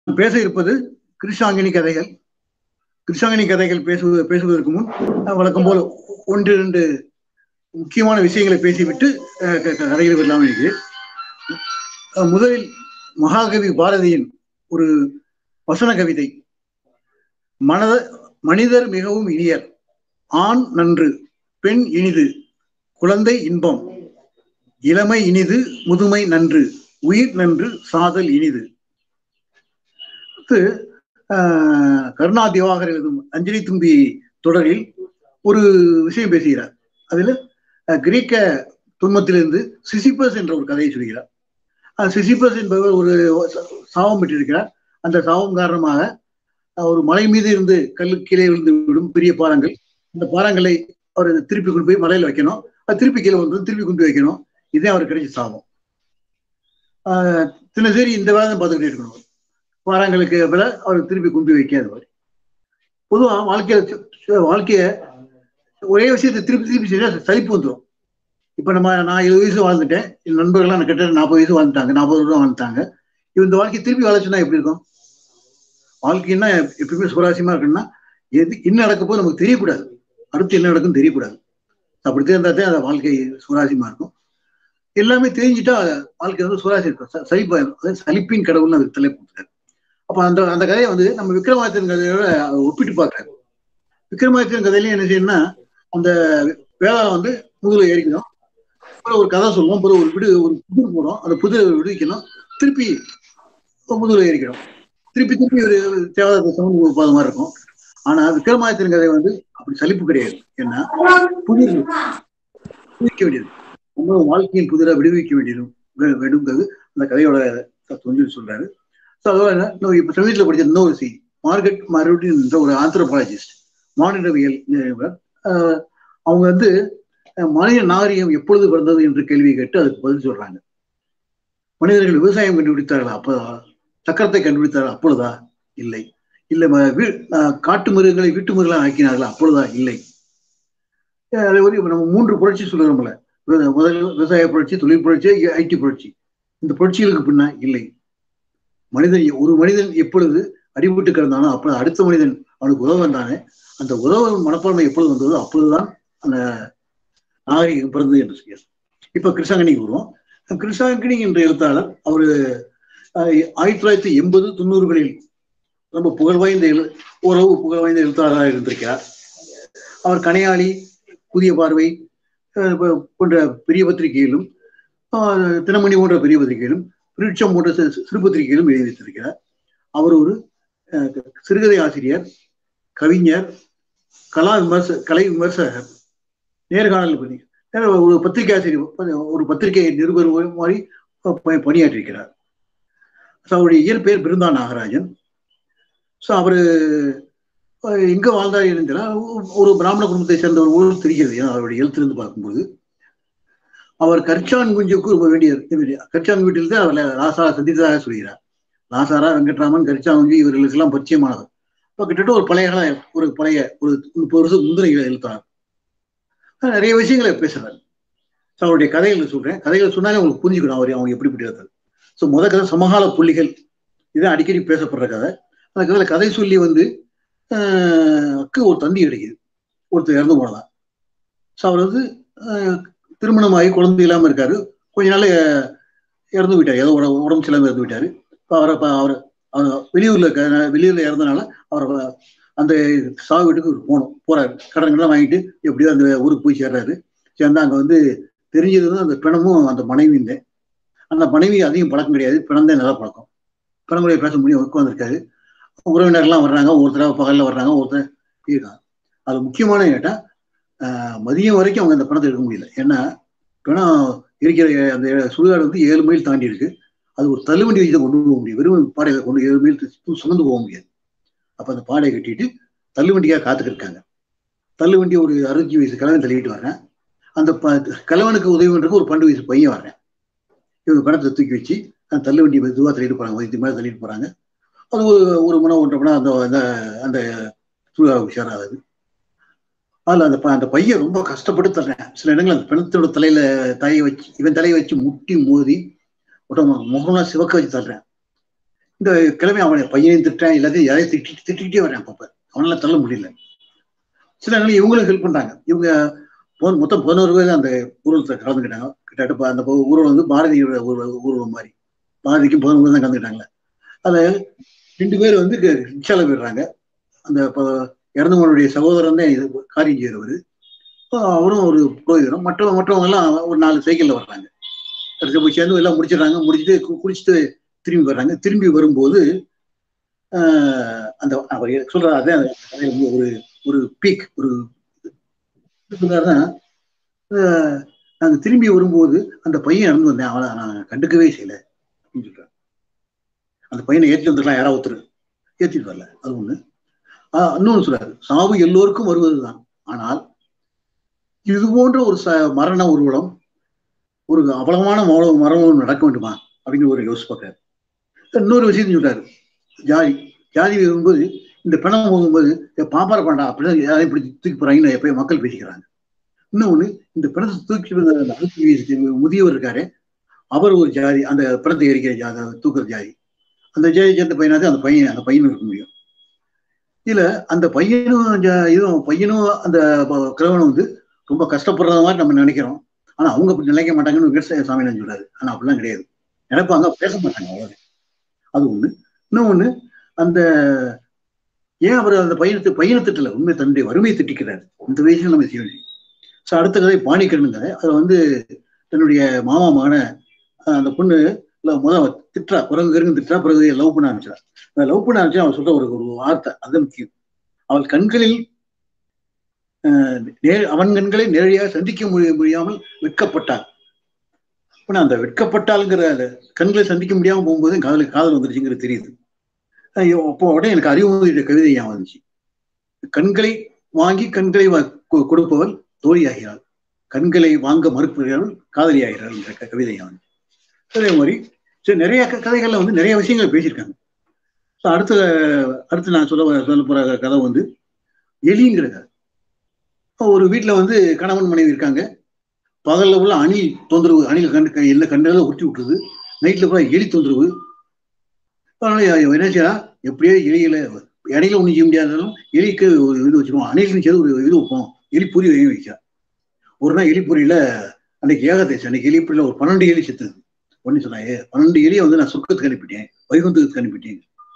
பேச இருப்பது கிருஷ்ணாங்கினி கதைகள் கிருஷ்ணாங்கினி கதைகள் பேசுவது பேசுவதற்கு முன் வழக்கம் போல ஒன்று இரண்டு முக்கியமான விஷயங்களை பேசிவிட்டு கதைகள் வரலாம் இருக்கிறேன் முதலில் மகாகவி பாரதியின் ஒரு வசன கவிதை மனத மனிதர் மிகவும் இனியர் ஆண் நன்று பெண் இனிது குழந்தை இன்பம் இளமை இனிது முதுமை நன்று உயிர் நன்று சாதல் இனிது கருணா திவாகர் எழுதும் அஞ்சலி தும்பி தொடரில் ஒரு விஷயம் பேசுகிறார் அதில் கிரீக்க துன்பத்திலிருந்து சிசிபஸ் என்ற ஒரு கதையை சொல்கிறார் சிசிபஸ் என்பவர் ஒரு சாபம் பெற்றிருக்கிறார் அந்த சாபம் காரணமாக ஒரு மலை மீது இருந்து கல்லு கீழே விழுந்து விடும் பெரிய பாறங்கள் அந்த பாறங்களை அவர் திருப்பி கொண்டு போய் மலையில் வைக்கணும் அது திருப்பி கீழே வந்து திருப்பி கொண்டு வைக்கணும் இதே அவருக்கு கிடைச்ச சாபம் தினசரி இந்த வேலை பார்த்துக்கிட்டே இருக்கணும் பாறாங்களுக்கு விட அவர் திருப்பி கொண்டு வைக்காத மாதிரி பொதுவாக வாழ்க்கையில வாழ்க்கைய ஒரே விஷயத்தை திருப்பி திருப்பி செஞ்சா சலிப்பு வந்துடும் இப்ப நம்ம நான் இருபது வயசு வாழ்ந்துட்டேன் என் நண்பர்கள்லாம் கிட்ட நாற்பது வயசு வாழ்ந்துட்டாங்க நாற்பது வருஷம் வாழ்ந்துட்டாங்க இந்த வாழ்க்கையை திருப்பி வாழச்சுன்னா எப்படி இருக்கும் வாழ்க்கைன்னா எப்பயுமே சுவாரஸ்யமா இருக்குன்னா எது என்ன நடக்க போது நமக்கு தெரியக்கூடாது அடுத்து என்ன நடக்கும் தெரியக்கூடாது அப்படி தெரிந்தாதான் அந்த வாழ்க்கை சுவாரஸ்யமா இருக்கும் எல்லாமே தெரிஞ்சுட்டா வாழ்க்கை வந்து சுவாரஸ்யம் இருக்கும் சலிப்பு சலிப்பின் கடவுள்னு அதுக்கு தலைப்பு அப்ப அந்த அந்த கதையை வந்து நம்ம விக்ரமாதித்தன் கதையோட ஒப்பிட்டு பார்க்கறாரு விக்ரமாதித்தன் கதையில என்ன செய்யணும்னா அந்த வேதாளம் வந்து முதுகுல ஏறிக்கணும் அப்புறம் ஒரு கதை சொல்லுவோம் அப்புறம் ஒரு விடு ஒரு புதிர் போடும் அந்த புதிரை விடுவிக்கணும் திருப்பி முதுகுல ஏறிக்கணும் திருப்பி திருப்பி ஒரு தேவாத சவுண்ட் கொடுப்பாத மாதிரி இருக்கும் ஆனா விக்ரமாதித்தன் கதை வந்து அப்படி சலிப்பு கிடையாது ஏன்னா புதிர் விடுவிக்க வேண்டியது நம்ம வாழ்க்கையின் புதிரை விடுவிக்க வேண்டியது வேண்டுங்கிறது அந்த கதையோட தத்துவம் சொல்றாரு ஸோ அதோட இப்ப சமீபத்தில் படிச்ச இன்னொரு சி மார்கெட் மறுபடியும் என்ற ஒரு ஆந்த்ரோபாலஜிஸ்ட் மானிடவியல் அவங்க வந்து மனித நாகரிகம் எப்பொழுது பிறந்தது என்று கேள்வி கேட்டு அதுக்கு பதில் சொல்றாங்க மனிதர்கள் விவசாயம் கண்டுபிடித்தார்களா அப்போ சக்கரத்தை கண்டுபிடித்தார்கள் அப்பொழுதா இல்லை இல்லை காட்டு மிருகங்களை வீட்டு மிருகங்களை ஆக்கினார்களா அப்பொழுதா இல்லை அதே மாதிரி நம்ம மூன்று புரட்சி சொல்லுறோம்ல முதல் விவசாய புரட்சி தொழில் புரட்சி ஐடி புரட்சி இந்த புரட்சிகளுக்கு பின்னா இல்லை மனிதன் ஒரு மனிதன் எப்பொழுது அடிபட்டு கிடந்தானோ அப்பொழுது அடுத்த மனிதன் அவனுக்கு உதவ வந்தானே அந்த உதவ மனப்பான்மை எப்பொழுது வந்ததோ அப்பொழுதுதான் அந்த நாகரிகம் பிறந்தது என்று சொல்கிறார் இப்ப கிருஷ்ணாங்கனிக்கு வருவோம் கிருஷ்ணாங்கனி என்ற எழுத்தாளர் அவரு ஆயிரத்தி தொள்ளாயிரத்தி எண்பது தொண்ணூறுகளில் ரொம்ப புகழ் வாய்ந்த எழு ஓரளவு புகழ் வாய்ந்த எழுத்தாளராக இருந்திருக்கிறார் அவர் கனையாளி புதிய பார்வை போன்ற பெரிய பத்திரிகையிலும் தினமணி போன்ற பெரிய பத்திரிகையிலும் விருட்சம் போன்ற சிறு பத்திரிகையிலும் எழுதி வைத்திருக்கிறார் அவர் ஒரு சிறுகதை ஆசிரியர் கவிஞர் கலா விமர்ச கலை விமர்சகர் நேர்காணல் பணி ஒரு பத்திரிகை ஆசிரியர் ஒரு பத்திரிகை நிருபர் மாதிரி பணியாற்றிருக்கிறார் ஸோ அவருடைய இயற்பெயர் பிருந்தா நாகராஜன் ஸோ அவர் எங்க வாழ்ந்தார் இருந்தா ஒரு பிராமண குடும்பத்தை சேர்ந்த ஒரு ஊர் தெரிகிறது ஏன்னா அவருடைய எழுத்திலிருந்து பார்க்கும்போது அவர் கர்ச்சான் குஞ்சுக்கு ரொம்ப வேண்டிய கர்ச்சான் வீட்டில் தான் அவர் ராசாரா சந்தித்ததாக சொல்கிறார் ராசாரா வெங்கட்ராமன் கர்ச்சான் குஞ்சு இவர்களுக்கெல்லாம் பரிச்சயமானவர் இப்போ கிட்டத்தட்ட ஒரு பழைய ஒரு பழைய ஒரு முப்பது வருஷம் முந்தின எழுத்தாளர் நிறைய விஷயங்களை பேசுறாரு ஸோ அவருடைய கதைகள் சொல்றேன் கதைகள் சொன்னாலே உங்களுக்கு புரிஞ்சுக்கணும் அவர் அவங்க எப்படிப்பட்டது ஸோ முத கதை சமகால புள்ளிகள் இதுதான் அடிக்கடி பேசப்படுற கதை அந்த கதையில கதை சொல்லி வந்து ஒரு தந்தி கிடைக்குது ஒருத்தர் இறந்து போனதான் ஸோ அவர் வந்து திருமணமாகி குழந்தை இல்லாமல் இருக்காரு கொஞ்ச நாள் இறந்து விட்டார் ஏதோ உடம்பு சிலாமல் இறந்து விட்டாரு இப்போ அவரை அவர் அவர் வெளியூர்ல வெளியூர்ல இறந்தனால அவர் அந்த சாவு வீட்டுக்கு போகணும் போறாரு கடன் கடன் வாங்கிட்டு எப்படியோ அந்த ஊருக்கு போய் சேர்றாரு சேர்ந்தா அங்கே வந்து தெரிஞ்சது அந்த பிணமும் அந்த மனைவியும் தான் அந்த மனைவி அதிகம் பழக்கம் கிடையாது பிணம் தான் நல்லா பழக்கம் பிணங்களுடைய பேச முடியும் உட்காந்துருக்காரு உறவினர்லாம் வர்றாங்க ஒருத்தராக பகலில் வர்றாங்க ஒருத்தர் இருக்காங்க அது முக்கியமான கேட்டால் மதியம் வரைக்கும் அவங்க அந்த பணத்தை எடுக்க முடியல ஏன்னா பிணம் இருக்கிற அந்த சுடுகாடு வந்து ஏழு மைல் தாண்டி இருக்கு அது ஒரு தள்ளுவண்டி வச்சு கொண்டு போக முடியும் வெறும் பாடையில கொண்டு ஏழு மைல் சுமந்து போக முடியாது அப்போ அந்த பாடையை கட்டிட்டு தள்ளுவண்டிக்காக காத்துக்கிட்டு இருக்காங்க தள்ளுவண்டி ஒரு அறுபத்தி வயசு கிழவன் தள்ளிட்டு வரேன் அந்த ப கிழவனுக்கு உதவி பண்ணுறதுக்கு ஒரு பன்னெண்டு வயசு பையன் வரேன் இவங்க பணத்தை தூக்கி வச்சு அந்த தள்ளுவண்டி மெதுவாக தள்ளிட்டு போகிறாங்க வயிற்று மேலே தள்ளிட்டு போகிறாங்க அது ஒரு ஒரு மணி ஒன்றரை மணி அந்த அந்த அந்த சுடுகாடு உஷாராகுது அதில் அந்த அந்த பையன் ரொம்ப கஷ்டப்பட்டு தர்றேன் சில இடங்கள் அந்த பிணத்தோட தலையில தலையை வச்சு இவன் தலையை வச்சு முட்டி மோதி உடம்பு முகம்லாம் சிவக்க வச்சு தர்றேன் இந்த கிழமை அவனை பையனையும் திட்டான் எல்லாத்தையும் யாரையும் திட்டி திட்டிக்கிட்டே வரேன் அப்பப்ப அவனால தள்ள முடியல சில நேரம் இவங்களும் ஹெல்ப் பண்றாங்க இவங்க போ- மொத்தம் பதினோரு பேர் அந்த ஊர்வலத்தை கலந்துக்கிட்டாங்க கிட்டத்தட்ட ப- அந்த பு- ஊர்வலம் வந்து பாரதியோட ஊர்வ- ஊர்வலம் மாதிரி பாரதிக்கும் பதினோரு பேர் தான் கலந்துக்கிட்டாங்க அதுல ரெண்டு பேர் வந்து க- ரிக்ஷால போயிடுறாங்க அந்த ப- இறந்தவனுடைய சகோதரன் தான் இது காரியம் செய்யறவர் அவரும் ஒரு புரோகிதரும் மற்றவங்க மற்றவங்க எல்லாம் ஒரு நாலு சைக்கிள்ல வர்றாங்க கடைசி போய் சேர்ந்து எல்லாம் முடிச்சிடுறாங்க முடிச்சுட்டு கு- குளிச்சுட்டு திரும்பி வர்றாங்க திரும்பி வரும்போது ஆஹ் அந்த அவர் சொல்ற அதே அந்த கதையில வந்து ஒரு ஒரு பீக் ஒரு சொல்றாருன்னா ஆஹ் நாங்க திரும்பி வரும்போது அந்த பையன் இறந்து வந்தேன் அவனை நான் கண்டுக்கவே செய்யல அப்படின்னு சொல்றாரு அந்த பையனை ஏற்றி வந்துடலாம் யாராவது ஒருத்தர் ஏற்றிட்டு வரல அது ஒண்ணு ஆஹ் இன்னொன்னு சொல்றாரு சாவு எல்லோருக்கும் வருவதுதான் ஆனால் இது போன்ற ஒரு ச மரண ஊர்வலம் ஒரு அபலமான மரண மரணம் நடக்க வேண்டுமா அப்படின்னு ஒரு யோசிச்சு பார்க்கிறாரு இன்னொரு விஷயத்தையும் சொல்றாரு ஜாதி ஜாதி வரும்போது இந்த பிணம் போகும்போது பாப்பார பண்ணா அப்படின்னு யாரையும் இப்படி தூக்கி போறாங்கன்னு எப்பயும் மக்கள் பேசிக்கிறாங்க இன்னொன்னு இந்த பிணத்தை தூக்கி வந்த அந்த அழுத்தி வீசி முதியவர் இருக்காரு அவர் ஒரு ஜாதி அந்த பிணத்தை எரிக்கிற ஜாதி தூக்குற ஜாதி அந்த ஜாதி சேர்ந்த பையனாவது அந்த பையன் அந்த பையனும் இருக்க முடியும் இதுல அந்த பையனும் ஜா- இதுவும் பையனும் அந்த ப- கிழவனும் வந்து ரொம்ப கஷ்டப்படுற மாதிரி நம்ம நினைக்கிறோம் ஆனா அவங்க அப்படி நினைக்க மாட்டாங்கன்னு விவசாய சாமி சொல்றாரு ஆனா அப்படிலாம் கிடையாது நினைப்பாங்க பேச மாட்டாங்க அவ்வளவு அது ஒண்ணு இன்னொன்னு அந்த ஏன் அவர் அந்த பையனத்து பையனை திட்டல உண்மை தன்னுடைய வறுமையை திட்டிக்கிறார் இந்த வயசுல நம்ம செய்ய வேண்டியது ஸோ அடுத்த கதை பாணிக்கரன் கதை அதுல வந்து தன்னுடைய மாமா மகனை அஹ், அந்த பொண்ணு இல்ல முத அவ திட்டுறா குரங்கு கருங்கு திட்டுறா பிறகு லவ் பண்ண ஆரம்பிச்சா அந்த லவ் பண்ண ஆரம்பிச்சா அவன் சொல்ற ஒரு ஒரு வார்த்தை அது முக்கியம் அவள் கண்களில் அஹ், நே- அவன் கண்களை நேரடியாக சந்திக்க முடிய முடியாமல் வெட்கப்பட்டாள் ஆனா அந்த வெட்கப்பட்டாள்ங்கிற அந்த கண்களை சந்திக்க முடியாம போகும்போது காதல் காதல் வந்துருச்சுங்கிறது தெரியுது ஐயோ, அப்போ உடனே எனக்கு அறிவுறுதிய கவிதை ஞாபகம் வந்துச்சு கண்களை வாங்கி கண்களை வா- கொ- கொடுப்பவள் தோழியாகிறாள் கண்களை வாங்க மறுப்பவர்கள் காதலியாகிறாள் என்ற க- கவிதை ஞாபகம் வந்துச்சு. அதே மாதிரி சரி நிறைய க- கதைகள்ல வந்து நிறைய விஷயங்கள் பேசியிருக்காங்க So, அடுத்த அடுத்து நான் சொல்ல வ- சொல்ல போற கதை வந்து எலிங்கிற கதை ஒரு வீட்டுல வந்து கணவன் மனைவி இருக்காங்க பகல்ல உள்ள அணில் தொந்தரவு அணில் கண்டு எல்லா கண்டெல்லாம் உருட்டி விட்டுருது நைட்ல கூட எலி தொந்தரவு அதனால என்ன செய்யறா எப்படியோ எலியில இடையில ஒண்ணு செய்ய முடியாதாலும் எலிக்கு ஒரு இது வச்சிருவோம் அணிலுக்கு சேர்த்து ஒரு இது வைப்போம் எலி பொறி வைக்க வைக்கிறா ஒரு நாள் எலி பொறியில அன்னைக்கு ஏகதேசம் அன்னைக்கு எலி பொறியில ஒரு பன்னெண்டு எலி செத்துது ஒன்னு சொன்னாங்க பன்னெண்டு எலியை வந்து நான் சொர்க்கத்துக்கு அனுப்பிட்டேன் வைகுந்தத்துக்கு அனுப்பிட்டேன்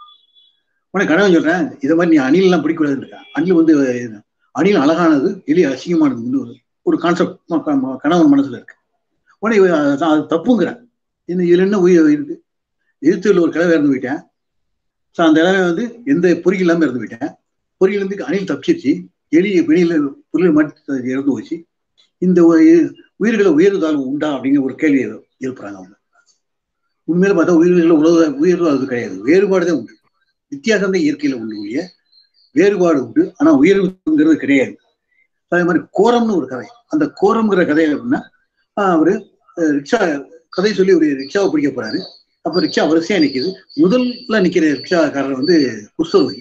உடனே கணவன் சொல்றேன் இதை மாதிரி நீ அணில் எல்லாம் பிடிக்கூடாதுன்னு இருக்கேன் அணில் வந்து அணில் அழகானது எலி அசிங்கமானது வந்து ஒரு ஒரு கான்செப்ட் கணவன் மனசுல இருக்கு உடனே இவ அதான் அது தப்புங்கிறேன் இந்த இதுல என்ன உயிர் இருக்கு எதிர்த்துல ஒரு கிழவை இறந்து போயிட்டேன் ஸோ அந்த இளவை வந்து எந்த பொறி இல்லாம இறந்து போயிட்டேன் பொறியில இருந்து அணில் தப்பிச்சிருச்சு எலி வெளியில பொருள் மட்டும் இறந்து போச்சு இந்த உயி- உயிர்களை உயர்வு தாழ்வு உண்டா அப்படிங்கிற ஒரு கேள்வி எழுப்புறாங்க அவங்க உண்மையில பார்த்தா உயிர்களை உலக உயர்வு அது கிடையாது வேறுபாடு தான் உண்டு வித்தியாசம் தான் இயற்கையில உண்டு ஒழிய வேறுபாடு உண்டு ஆனா உயர்வுங்கிறது கிடையாது அதே மாதிரி கோரம்னு ஒரு கதை அந்த கோரம்ங்கிற கதையில எப்படின்னா ஆஹ் அவரு அஹ், ரிக்ஷா கதை சொல்லி ஒரு ரிக்ஷாவை பிடிக்க போறாரு அப்ப ரிக்ஷா வரிசையா நிக்குது முதல்ல நிக்கிற ரிக்ஷாக்காரர் வந்து குஷ்டரோகி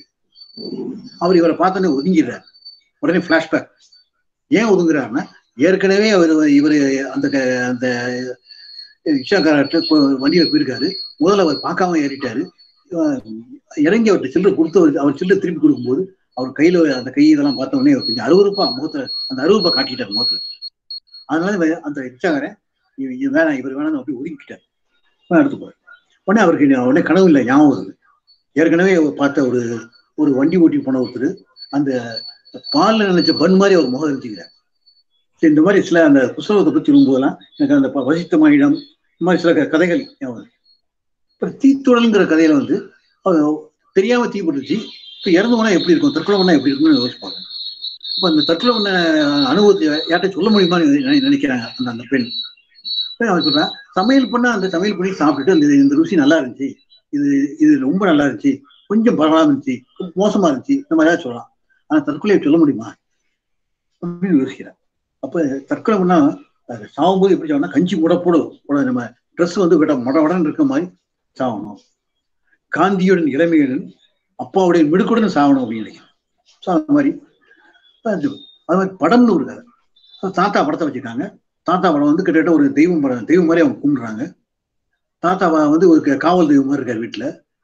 அவர் இவரை பார்த்தோன்னே ஒதுங்கிடுறாரு உடனே பிளாஷ்பேக் ஏன் ஒதுங்குறாருன்னா ஏற்கனவே அவர் இவர் அந்த க- அந்த ரிக்ஷாக்காரர்கிட்ட போ- வண்டியில போயிருக்காரு முதல்ல அவர் பார்க்காம ஏறிட்டாரு அஹ் இறங்கி அவர்கிட்ட சில்லறை கொடுத்து அவர் அவர் சில்லறை திருப்பி கொடுக்கும்போது அவர் கையில அந்த கை இதெல்லாம் பார்த்த உடனே அவர் கொஞ்சம் அருவருப்பா முகத்துல அந்த அருவருப்பா காட்டிட்டார் முகத்துல அதனால இவ- அந்த ரிக்ஷாக்காரன் இவ- இவ வேணாம் இவர் வேணாம் அப்படி ஒதுக்கிட்டார் அப்புறம் அடுத்து போறாரு உடனே அவருக்கு நா- உடனே கனவு இல்லை ஞாபகம் வருது ஏற்கனவே அவர் பார்த்த ஒரு ஒரு வண்டி ஓட்டி போன ஒருத்தர் அந்த பால்ல நினைச்ச பன் மாதிரி அவர் முகம் இருந்துக்கிறார் சரி, இந்த மாதிரி சில அந்த புஸ்தகத்தை பத்தி சொல்லும்போதெல்லாம் எனக்கு அந்த ப- வசித்த மாநிலம் இந்த மாதிரி சில க- கதைகள் ஞாபகம் வருது. அப்புறம் தீத்துடல்ங்கிற கதையில வந்து அவர் தெரியாம தீ போட்டுச்சு இப்ப இறந்து போனா எப்படி இருக்கும் தற்கொலை பண்ணா எப்படி இருக்கும்னு யோசிப்பாங்க அப்ப அந்த தற்கொலை பண்ண அனுபவத்தை யார்கிட்ட சொல்ல முடியுமான்னு நினை- நினைக்கிறாங்க அந்த அந்த பெண் அப்ப அவன் சொல்றான் சமையல் பண்ணா அந்த சமையல் பண்ணி சாப்பிட்டுட்டு அந்த இந்த ருசி நல்லா இருந்துச்சு இது இது ரொம்ப நல்லா இருந்துச்சு கொஞ்சம் பரவாயில்ல இருந்துச்சு மோசமா இருந்துச்சு இந்த மாதிரி ஏதாவது சொல்லலாம் ஆனா தற்கொலையை சொல்ல முடியுமா அப்படின்னு யோசிக்கிறேன் அப்ப தற்கொலை பண்ணா அது சாகும்போது எப்படி சாகணும் கஞ்சி கூட போடும் கூட நம்ம ட்ரெஸ் வந்து விட மட மடன்னு இருக்க மாதிரி சாகணும் காந்தியுடன் இளமையுடன் அப்பாவுடைய மிடுக்குடன் சாகணும் அப்படின்னு நினைக்கிறேன் ஸோ அந்த மாதிரி அது அது மாதிரி படம்னு ஒரு கதை அது தாத்தா படத்தை வச்சிருக்காங்க தாத்தா படம் வந்து கிட்டத்தட்ட ஒரு தெய்வம் படம் தெய்வம் மாதிரி அவங்க கும்பிடுறாங்க தாத்தா வந்து ஒரு க- காவல் தெய்வம் மாதிரி இருக்கார் வீட்டுல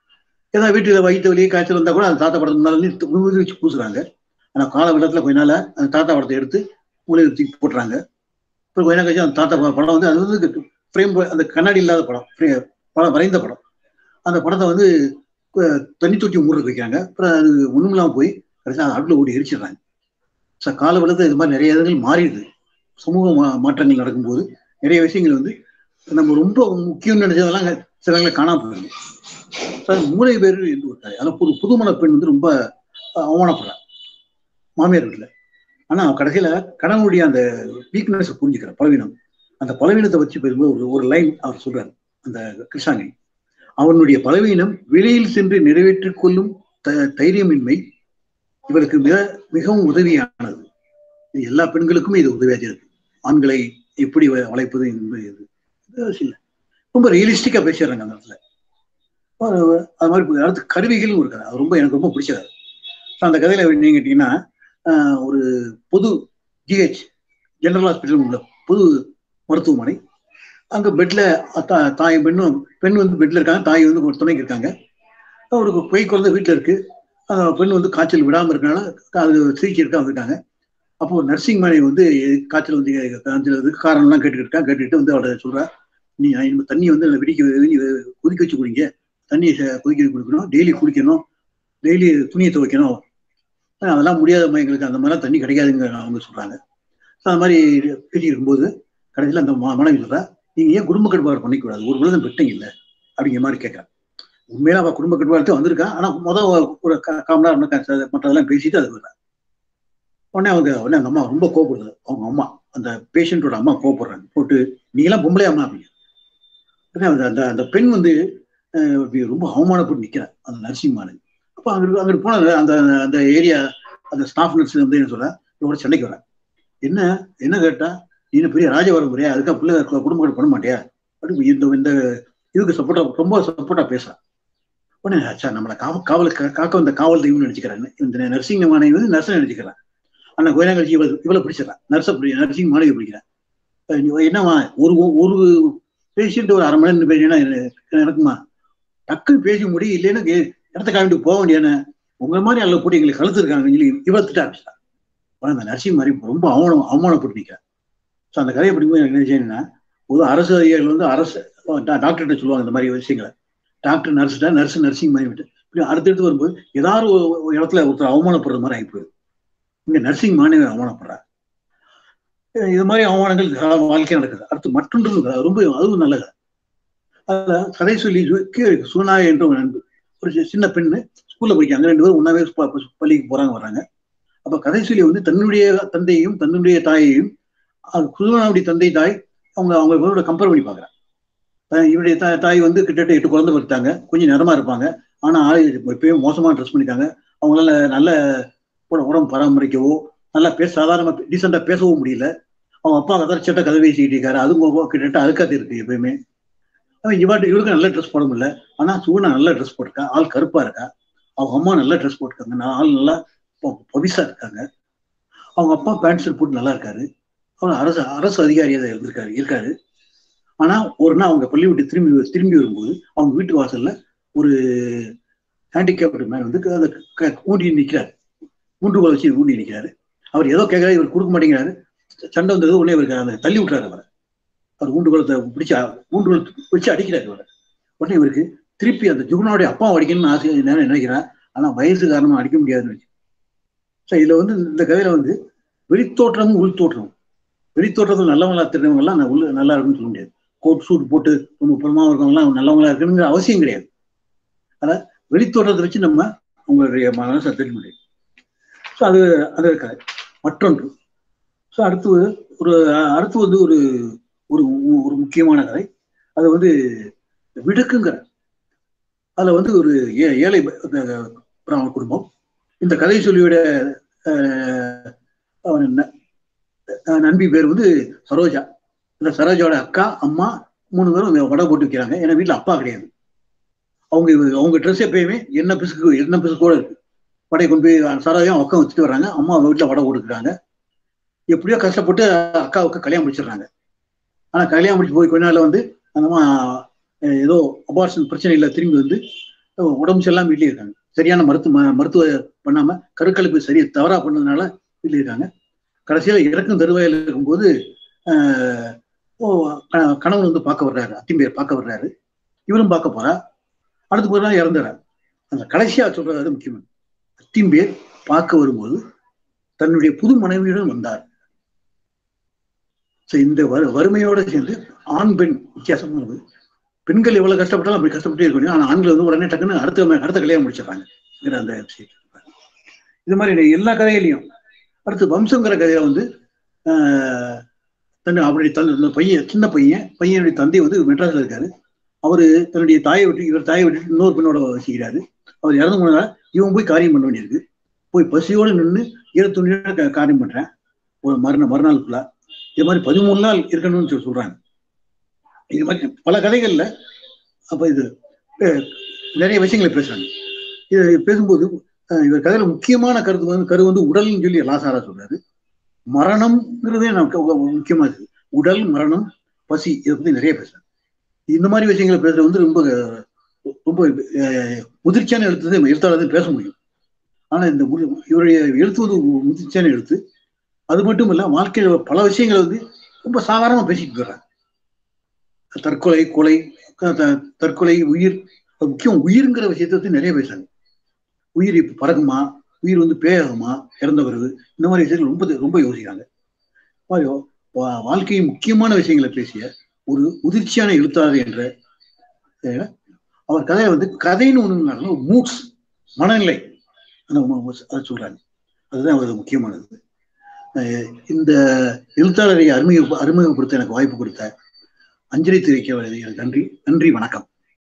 ஏதாவது வீட்டுல வயிற்று வலி காய்ச்சல் வந்தா கூட அந்த தாத்தா படத்துக்கு முன்னால ஊதி வச்சு பூசுறாங்க ஆனா காலகட்டத்துல கொஞ்ச நாள அந்த தாத்தா படத்தை எடுத்து மூலையில தூக்கி போட்டுறாங்க அப்புறம் கொஞ்ச நாள் கழிச்சு அந்த தாத்தா ப- படம் வந்து அது வந்து ஃப்ரேம் அந்த கண்ணாடி இல்லாத படம் frame- படம் வரைந்த படம் அந்த படத்தை வந்து அஹ், தண்ணி தொட்டி மூடுறதுக்கு வைக்கிறாங்க அப்புறம் அது ஒண்ணுமில்லாம போய் கடைசியா அடுப்புல ஓடி எரிச்சிடுறாங்க ஸோ காலகட்டத்தில் இது மாதிரி நிறைய இடங்கள் மாறிடுது சமூக மா- மாற்றங்கள் நடக்கும்போது நிறைய விஷயங்கள் வந்து நம்ம ரொம்ப முக்கியம்னு நினைச்சதெல்லாம் அங்க சில இடங்களில் காணாம போயிடுது சார் மூளை பேர் என்று ஒரு கதை அதில் புது புதுமண பெண் வந்து ரொம்ப அஹ், அவமானப்படுறா மாமியார் வீட்டில் ஆனா அவன் கடைசியில கணவனுடைய அந்த வீக்னஸ் புரிஞ்சுக்கிற பலவீனம் அந்த பலவீனத்தை வச்சு பேசும்போது ஒரு ஒரு லைன் அவர் சொல்றாரு அந்த கிருஷ்ணாங்கி அவனுடைய பலவீனம் வெளியில் சென்று நிறைவேற்றிக் கொள்ளும் த- தைரியமின்மை இவருக்கு மிக மிகவும் உதவியானது இது எல்லா பெண்களுக்குமே இது உதவியாக இருக்கு ஆண்களை எப்படி வ- வளைப்பது என்பது இது இது அவசியம் இல்லை ரொம்ப ரியலிஸ்டிக்கா பேசிடுறாங்க அந்த இடத்துல அது அது மாதிரி போகுது. அடுத்து கருவிகள்னு ஒரு கதை அது ரொம்ப எனக்கு ரொம்ப பிடிச்ச கதை So, அந்த கதையில நீங்க கேட்டீங்கன்னா ஆஹ், ஒரு பொது ஜிஹெச் ஜெனரல் ஹாஸ்பிட்டல் உள்ள பொது மருத்துவமனை அங்க பெட்ல தா- தாய் பெண்ணும் பெண் வந்து பெட்ல இருக்காங்க தாய் வந்து ஒரு துணைக்கு இருக்காங்க அவருக்கு பொய் குழந்தை வீட்டுல இருக்கு அந்த பெண் வந்து காய்ச்சல் விடாம இருக்கனால அது சிகிச்சை எடுக்க வந்துட்டாங்க அப்போ நர்சிங் மேனை வந்து காய்ச்சல் வந்து காய்ச்சல் இதுக்கு காரணம்லாம் கேட்டுக்கிட்டு இருக்கான் கேட்டுக்கிட்டு வந்து அவட சொல்றா நீ இந்த தண்ணி வந்து நல்லா வெடிக்க நீ கொதிக்க வச்சு குடிங்க தண்ணியை ச- கொதிக்க வச்சு குடிக்கணும் டெய்லி குடிக்கணும் டெய்லி துணியை துவைக்கணும் ஆனா, அதெல்லாம் முடியாதம்மா எங்களுக்கு அந்த மாதிரிலாம் தண்ணி கிடைக்காதுங்க அவங்க சொல்றாங்க So, அந்த மாதிரி பேசிட்டு இருக்கும்போது கடைசியில் அந்த ம- மனைவி சொல்றா நீங்க ஏன் குடும்ப கட்டுப்பாடு பண்ணிக்கூடாது ஒரு விழுதம் பெட்டீங்க இல்ல அப்படிங்கிற மாதிரி கேட்கறா உண்மையில அவ குடும்ப கட்டுப்பாடு வந்திருக்கா ஆனா முதல் ஒரு கா- கால் மணி நேரம் க- மற்றதெல்லாம் பேசிட்டு அது வரா உடனே அவங்க உடனே அந்த அம்மா ரொம்ப கோவப்படுது அவங்க அம்மா அந்த பேஷண்டோட அம்மா கோவப்படுறாங்க போட்டு நீங்களாம் பொம்பளை அம்மா அப்படிங்க உடனே அந்த அந்த அந்த பெண் வந்து அஹ், இப்படி ரொம்ப அவமானப்பட்டு நிக்கிறா அந்த நர்சிங் மாணவி அப்போ அங்க அங்கிட்டு போன அந்த அந்த ஏரியா அந்த ஸ்டாஃப் நர்ஸ் வந்து என்ன சொல்றா இவரோட சென்னைக்கு வரேன் என்ன என்ன கேட்டா நீ என்ன பெரிய ராஜவரம் முறையா அதுக்காக பிள்ளை குடும்பம் பண்ண மாட்டியா அப்படி இந்த இந்த இதுக்கு சப்போர்ட்டா ரொம்ப சப்போர்ட்டா பேசுறா உடனே அச்சா நம்மளை காவ காவல் கா- காக்க வந்த காவல் தெய்வம்னு நினைச்சுக்கிறாங்க இந்த நர்சிங் மாணவி வந்து நர்ஸ் நினைச்சுக்கிறான் ஆனா கொஞ்ச நாள் கழிச்சு இவளை இவளை பிடிச்சிடறான் நர்ஸை பிடி நர்சிங் மாணவி பிடிக்கிறேன் அஹ் நீ என்னம்மா ஒரு ஒரு பேஷண்ட் ஒரு அரை மணி நேரம் பேசினா எனக்குமா டக்குன்னு பேசி முடியும் இல்லைன்னா கே- இடத்த காமிட்டு போக வேண்டியானே உங்களை மாதிரி அல்ல போட்டு எங்களுக்கு கழுத்துருக்காங்க சொல்லி இவளை திட்ட ஆரம்பிச்சிட்டான் ஆனா அந்த நர்சிங் மாதிரி ரொம்ப அவமானம் அவமானப்பட்டு நிற்கிறேன் ஸோ அந்த கதையை படிக்கும்போது எனக்கு என்ன செய்யணும்னா பொது அரசு அதிகாரிகள் வந்து அரசு டா- டாக்டர்கிட்ட சொல்லுவாங்க இந்த மாதிரி விஷயங்களை டாக்டர் நர்ஸ்டா நர்ஸ் நர்சிங் மாதிரி விட்டு இப்படி அடுத்தடுத்து வரும்போது ஏதாவது ஒரு ஒரு இடத்துல ஒருத்தர் அவமானப்படுற மாதிரி ஆகி போயிடுது இங்க நர்சிங் மாணவி அவமானப்படுறா அஹ் இது மாதிரி அவமானங்கள் கா- வாழ்க்கை நடக்குது அடுத்து மற்றொன்று இருக்குது. அது ரொம்ப அதுவும் நல்லது அதுல கதை சொல்லி சு- கீழே சுனாய் என்ற ஒரு நண்பு ஒரு சி- சின்ன பெண்ணு ஸ்கூல்ல படிக்காங்க ரெண்டு பேரும் ஒன்னாவே ப- ப- பள்ளிக்கு போறாங்க வர்றாங்க அப்ப கதை சொல்லி வந்து தன்னுடைய தந்தையையும் தன்னுடைய தாயையும் அது சுனாவுடைய தந்தை தாய் அவங்க அவங்க இவரோட கம்பேர் பண்ணி பாக்குறாங்க அஹ் இவருடைய தா- தாய் வந்து கிட்டத்தட்ட எட்டு குழந்தை பெற்றாங்க கொஞ்சம் நிறமா இருப்பாங்க ஆனா ஆளு எப்பயும் மோசமா ட்ரெஸ் பண்ணிருக்காங்க அவங்களால நல்ல உட- உடம்பு பராமரிக்கவோ நல்லா பேச சாதாரண டீசெண்டா பேசவும் முடியல அவங்க அப்பா கதர் சட்டை கதை பேசிக்கிட்டு இருக்காரு அதுவும் கிட்டத்தட்ட அழுக்காது இருக்கு எப்பயுமே அவன் இவாட்டு இவருக்கு நல்ல ட்ரெஸ் போட முடியல ஆனா சூனா நல்ல ட்ரெஸ் போட்டிருக்கா ஆள் கருப்பா இருக்கா அவங்க அம்மா நல்ல ட்ரெஸ் போட்டிருக்காங்க நான் ஆள் நல்லா பொ- பொபிசா இருக்காங்க அவங்க அப்பா பேண்ட் ஷர்ட் போட்டு நல்லா இருக்காரு அவர் அரசு அரசு அதிகாரியாக இருந்திருக்காரு இருக்காரு ஆனா ஒரு நாள் அவங்க பள்ளி விட்டு திரும்பி திரும்பி வரும்போது அவங்க வீட்டு வாசல்ல ஒரு ஹேண்டிகேப்டு மேன் வந்து க- அந்த க- ஊண்டி நிற்கிறார் ஊன்றுகோல் வச்சு ஊண்டி நிற்கிறாரு அவர் ஏதோ கேட்கறாரு இவர் கொடுக்க மாட்டேங்கிறாரு சண்டை வந்தது உடனே இவருக்கு அந்த தள்ளி விட்டுறாரு அவரை அவர் ஊண்டுகோலத்தை பிடிச்சு ஊண்டுகோல் வச்சு அடிக்கிறாரு இவரை உடனே இவருக்கு திருப்பி அந்த ஜுகுனாவுடைய அப்பா அடிக்கணும்னு ஆசை நேரம் நினைக்கிறேன் ஆனா வயசு காரணமா அடிக்க முடியாதுன்னு வச்சு ஸோ இதுல வந்து இந்த கதையில வந்து வெளித்தோற்றமும் உள்தோற்றமும் வெளித்தோற்றத்தில் நல்லவங்களா தெரிஞ்சவங்க எல்லாம் நான் உள்ள நல்லா இருக்குன்னு சொல்ல முடியாது கோட் சூட் போட்டு ரொம்ப புறமா இருக்கவங்கலாம் நல்லவங்களா இருக்கணுங்கிற அவசியம் கிடையாது ஆனா வெளித்தோற்றத்தை வச்சு நம்ம உங்களுடைய மனசை தெரிஞ்ச முடியும் ஸோ அது அது இருக்காது மற்றொன்று ஸோ அடுத்து ஒரு அடுத்து வந்து ஒரு ஒரு ஒரு முக்கியமான கதை அது வந்து விடுக்குங்கிற அதுல வந்து ஒரு ஏ- ஏழை ப- அஹ் பிராமண குடும்பம் இந்த கதை சொல்லியோட அஹ், அவன் என்ன அஹ் நண்பி பேர் வந்து சரோஜா இந்த சரோஜாவோட அக்கா அம்மா மூணு பேரும் வடை போட்டு வைக்கிறாங்க ஏன்னா வீட்டுல அப்பா கிடையாது அவங்க இவ- அவங்க ட்ரெஸ் எப்பயுமே என்ன பிசுக்கு என்ன பிசுக்கோட இருக்கு வடையை கொண்டு போய் சரோஜா பக்கம் வச்சுட்டு வர்றாங்க அம்மா வீட்டுல வடை போட்டுக்கிறாங்க எப்படியோ கஷ்டப்பட்டு அக்காவுக்கு கல்யாணம் முடிச்சிடுறாங்க ஆனா கல்யாணம் முடிச்சு போய் கொஞ்ச நாள்ல வந்து அந்த அம்மா அஹ், ஏதோ அபார்ஷன் பிரச்சனை இல்லை திரும்பி வந்து அஹ் உடம்பு சரியில்லாம வீட்லயே இருக்காங்க சரியான மருத்துவ ம- மருத்துவ பண்ணாம கருக்கலைப்பு சரி தவறா பண்ணதுனால வீட்ல இருக்காங்க கடைசியில இறக்கும் தருவாயில் இருக்கும்போது ஆஹ் ஓ, க- கணவன் வந்து பார்க்க வர்றாரு அத்திம்பேர் பார்க்க வர்றாரு இவரும் பார்க்க போறா அடுத்து ஒரு நாள் இறந்துறாரு அந்த கடைசியா சொல்றது அது முக்கியமான அத்திம்பேர் பார்க்க வரும்போது தன்னுடைய புது மனைவியுடன் வந்தார் So, இந்த வறு- வறுமையோட சேர்ந்து ஆண் பெண் வித்தியாசமானது பெண்கள் எவ்வளவு கஷ்டப்பட்டாலும் அப்படி கஷ்டப்பட்டே இருக்கணும் ஆனா ஆண்கள் வந்து உடனே டக்குன்னு அடுத்த ம- அடுத்த கல்யாணம் முடிச்சிடறாங்க அந்த விஷயம். இது மாதிரி எல்லா கதையிலையும் அடுத்து வம்சங்கிற கதையில வந்து ஆஹ், தன் அவருடைய தன் இந்த பையன் சின்ன பையன் பையனுடைய தந்தை வந்து மெட்ராஸ்ல இருக்காரு அவரு தன்னுடைய தாயை விட்டு இவர் தாயை விட்டு இன்னொரு பெண்ணோட வசிக்கிறாரு அவர் இறந்து போனதால இவன் போய் காரியம் பண்ண வேண்டியிருக்கு போய் பசியோடு நின்று ஈரத்துணியோட க- காரியம் பண்றேன் ஒரு மறுநாள் மறுநாளுக்குள்ள இது மாதிரி பதிமூணு நாள் இருக்கணும்னு சொல்லி சொல்றாங்க இது மாதிரி பல கதைகள்ல அப்ப இது அஹ், நிறைய விஷயங்களை பேசுறாங்க இது பேசும்போது அஹ், இவர் கதையில முக்கியமான கருத்து வந்து கரு வந்து உடல்னு சொல்லி லாசாரா சொல்றாரு மரணம்ங்கிறதே நமக்கு ஒ- ஒ- முக்கியமா இருக்கு உடல் மரணம் பசி இதை பத்தி நிறைய பேசுறாங்க இந்த மாதிரி விஷயங்களை பேசுறது வந்து ரொம்ப அஹ், ரொம்ப அஹ், முதிர்ச்சியான எழுத்து தான் எழுத்தாளர் பேச முடியும் ஆனா இந்த மு- இவருடைய எழுத்து வந்து மு- முதிர்ச்சியான எழுத்து அது மட்டும் இல்ல வாழ்க்கையில பல விஷயங்களை வந்து ரொம்ப சாதாரணமா பேசிட்டு போயிடுறாங்க தற்கொலை கொலை க- த- தற்கொலை உயிர் அது முக்கியம் உயிருங்கிற விஷயத்தை பத்தி நிறைய பேசுறாங்க உயிர் இப்ப பறக்குமா உயிர் வந்து பேயாகுமா இறந்த பிறகு இந்த மாதிரி விஷயங்கள் ரொம்ப ரொம்ப யோசிக்கிறாங்க மாதிரி வா- வாழ்க்கையின் முக்கியமான விஷயங்களை பேசிய ஒரு முதிர்ச்சியான எழுத்தாளர் என்ற அஹ், அவர் கதையை வந்து கதைன்னு ஒண்ணு மூட்ஸ் மனநிலை அந்த ம- ம- அதை சொல்றாங்க அதுதான் அவர் முக்கியமானது அஹ், இந்த எழுத்தாளரை அறிமுக அறிமுகப்படுத்த எனக்கு வாய்ப்பு கொடுத்த அஞ்சலி திரைக்க எனக்கு நன்றி நன்றி வணக்கம்